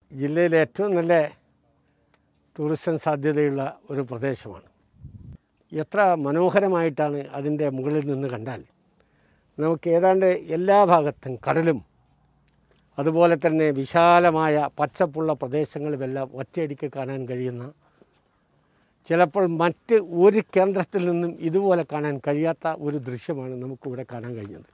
ജില്ലയിലെ ഏറ്റവും നല്ല ടൂറിസം സാധ്യതയുള്ള ഒരു പ്രദേശമാണ് എത്ര മനോഹരമായിട്ടാണ് അതിൻ്റെ മുകളിൽ നിന്ന് കണ്ടാൽ നമുക്ക് ഏതാണ്ട് എല്ലാ ഭാഗത്തും കടലും അതുപോലെ തന്നെ വിശാലമായ പച്ചപ്പുള്ള പ്രദേശങ്ങളുമെല്ലാം ഒറ്റയടിക്ക് കാണാൻ കഴിയുന്ന ചിലപ്പോൾ മറ്റ് ഒരു കേന്ദ്രത്തിൽ നിന്നും ഇതുപോലെ കാണാൻ കഴിയാത്ത ഒരു ദൃശ്യമാണ് നമുക്കിവിടെ കാണാൻ കഴിഞ്ഞത്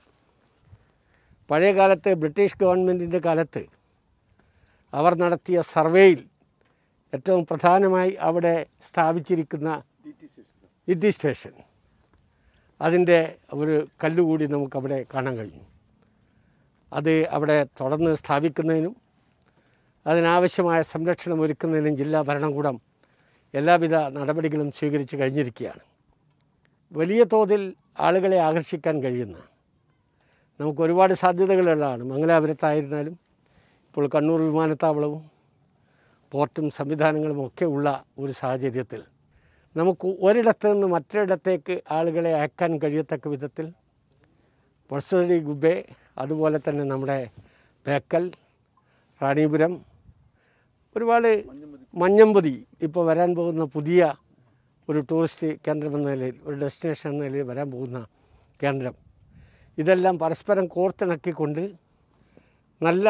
പഴയ കാലത്ത് ബ്രിട്ടീഷ് ഗവൺമെൻറ്റിൻ്റെ കാലത്ത് അവർ നടത്തിയ സർവേയിൽ ഏറ്റവും പ്രധാനമായി അവിടെ സ്ഥാപിച്ചിരിക്കുന്ന ഇ ടി സ്റ്റേഷൻ അതിൻ്റെ ഒരു കല്ലുകൂടി നമുക്കവിടെ കാണാൻ കഴിഞ്ഞു അത് അവിടെ തുടർന്ന് സ്ഥാപിക്കുന്നതിനും അതിനാവശ്യമായ സംരക്ഷണം ഒരുക്കുന്നതിനും ജില്ലാ ഭരണകൂടം എല്ലാവിധ നടപടികളും സ്വീകരിച്ച് കഴിഞ്ഞിരിക്കുകയാണ് വലിയ തോതിൽ ആളുകളെ ആകർഷിക്കാൻ കഴിയുന്ന നമുക്ക് ഒരുപാട് സാധ്യതകളുള്ളതാണ് മംഗലാപുരത്തായിരുന്നാലും ഇപ്പോൾ കണ്ണൂർ വിമാനത്താവളവും പോർട്ടും സംവിധാനങ്ങളും ഒക്കെ ഉള്ള ഒരു സാഹചര്യത്തിൽ നമുക്ക് ഒരിടത്ത് നിന്ന് മറ്റൊരിടത്തേക്ക് ആളുകളെ അയക്കാൻ കഴിയത്തക്ക വിധത്തിൽ പർസണലി ഗുബെ അതുപോലെ തന്നെ നമ്മുടെ ബേക്കൽ റാണിപുരം ഒരുപാട് മഞ്ഞമ്പതി ഇപ്പോൾ വരാൻ പോകുന്ന പുതിയ ഒരു ടൂറിസ്റ്റ് കേന്ദ്രം എന്ന നിലയിൽ ഒരു ഡെസ്റ്റിനേഷൻ എന്ന നിലയിൽ വരാൻ പോകുന്ന കേന്ദ്രം ഇതെല്ലാം പരസ്പരം കോർത്തിണക്കിക്കൊണ്ട് നല്ല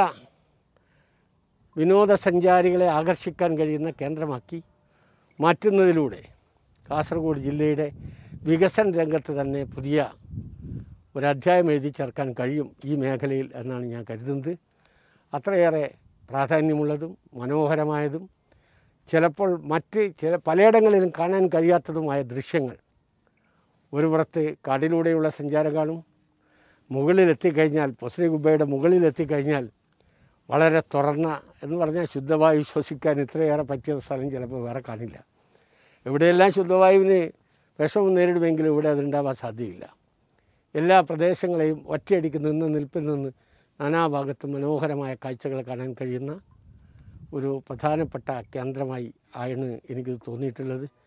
വിനോദസഞ്ചാരികളെ ആകർഷിക്കാൻ കഴിയുന്ന കേന്ദ്രമാക്കി മാറ്റുന്നതിലൂടെ കാസർഗോഡ് ജില്ലയുടെ വികസന രംഗത്ത് തന്നെ പുതിയ ഒരു അധ്യായം എഴുതി ചേർക്കാൻ കഴിയും ഈ മേഖലയിൽ എന്നാണ് ഞാൻ കരുതുന്നത് അത്രയേറെ പ്രാധാന്യമുള്ളതും മനോഹരമായതും ചിലപ്പോൾ മറ്റ് ചില പലയിടങ്ങളിലും കാണാൻ കഴിയാത്തതുമായ ദൃശ്യങ്ങൾ ഒരു പുറത്ത് കാടിലൂടെയുള്ള സഞ്ചാരം കാണും മുകളിലെത്തിക്കഴിഞ്ഞാൽ പൊസരി ഗുബയുടെ മുകളിലെത്തിക്കഴിഞ്ഞാൽ വളരെ തുറന്ന എന്ന് പറഞ്ഞാൽ ശുദ്ധവായു ശ്വസിക്കാൻ ഇത്രയേറെ പറ്റിയ സ്ഥലം ചിലപ്പോൾ വേറെ കാണില്ല എവിടെയെല്ലാം ശുദ്ധവായുവിന് വിഷമം നേരിടുമെങ്കിലും ഇവിടെ അതുണ്ടാവാൻ സാധ്യതയില്ല എല്ലാ പ്രദേശങ്ങളെയും ഒറ്റയടിക്ക് നിന്ന് നിൽപ്പിൽ നിന്ന് നാനാഭാഗത്തും മനോഹരമായ കാഴ്ചകൾ കാണാൻ കഴിയുന്ന ഒരു പ്രധാനപ്പെട്ട കേന്ദ്രമായി ആണ് എനിക്ക് തോന്നിയിട്ടുള്ളത്